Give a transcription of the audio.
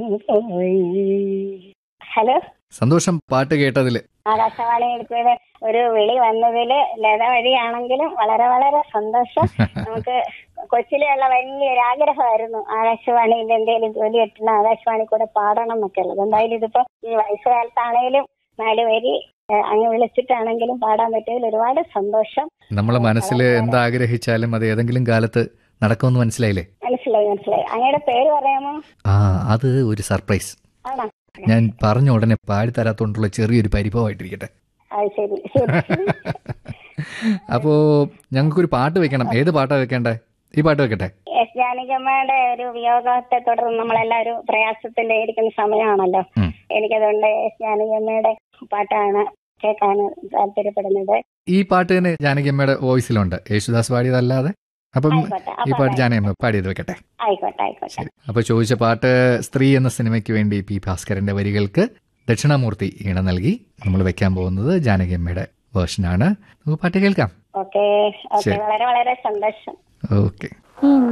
Hello സന്തോഷം പാട്ട് കേട്ടതില് ആകാശവാണിയുടെ ഒരു വിളി വന്നതില് ലത വഴിയാണെങ്കിലും വളരെ വളരെ സന്തോഷം നമുക്ക് കൊച്ചിലെയുള്ള വലിയൊരു ആഗ്രഹമായിരുന്നു ആകാശവാണിയിൽ എന്തെങ്കിലും ജോലി കിട്ടണം ആകാശവാണി കൂടെ പാടണം എന്നൊക്കെ ഉള്ളത് എന്തായാലും ഇതിപ്പോ ഈ വയസ്സുകാലത്താണേലും നാല് വരി ഏഹ്, അങ്ങ് വിളിച്ചിട്ടാണെങ്കിലും പാടാൻ പറ്റിയതിൽ ഒരുപാട് സന്തോഷം നമ്മളെ മനസ്സിൽ എന്താഗ്രഹിച്ചാലും അത് ഏതെങ്കിലും കാലത്ത് നടക്കുമെന്ന് മനസ്സിലായില്ലേ മനസ്സിലായി മനസ്സിലായി അങ്ങയുടെ പേര് പറയാമോ ആ അത് ഒരു സർപ്രൈസ് ആണോ ഞാൻ പറഞ്ഞ ഉടനെ പാടി തരാത്തോണ്ടുള്ള ചെറിയൊരു പരിഭവമായിട്ടിരിക്കട്ടെ അത് ശരി ശരി അപ്പോ ഞങ്ങൾക്കൊരു പാട്ട് വെക്കണം ഏത് പാട്ടാ വെക്കേണ്ടേ ഈ പാട്ട് വെക്കട്ടെ എസ് ജാനകിയമ്മയുടെ ഒരു വിയോഗത്തെ തുടർന്ന് നമ്മളെല്ലാവരും പ്രയാസത്തിലിരിക്കുന്ന സമയമാണല്ലോ ഉം. എനിക്കതുകൊണ്ട് എസ് ജാനകിയമ്മയുടെ പാട്ടാണ് കേൾക്കാൻ താല്പര്യപ്പെടുന്നത് ഈ പാട്ട് തന്നെ ജാനകിയമ്മയുടെ വോയിസിലുണ്ട് യേശുദാസ് പാടിയതല്ലാതെ അപ്പം ആയിക്കോട്ടെ ആ ഈ പാട്ട് പാട്ട് ജാനകിയമ്മ പാടിയത് വെക്കട്ടെ ആയിക്കോട്ടെ ആയിക്കോട്ടെ ശരി അപ്പൊ ചോദിച്ച പാട്ട് സ്ത്രീ എന്ന സിനിമയ്ക്ക് വേണ്ടി പി ഭാസ്കരന്റെ വരികൾക്ക് ദക്ഷിണാമൂർത്തി ഈണം നൽകി നമ്മൾ വെക്കാൻ പോകുന്നത് ജാനകിയമ്മയുടെ വേർഷനാണ് നമുക്ക് പാട്ട് കേൾക്കാം ഓക്കെ ഓക്കെ ശരി. വളരെ വളരെ സന്തോഷം ഓക്കെ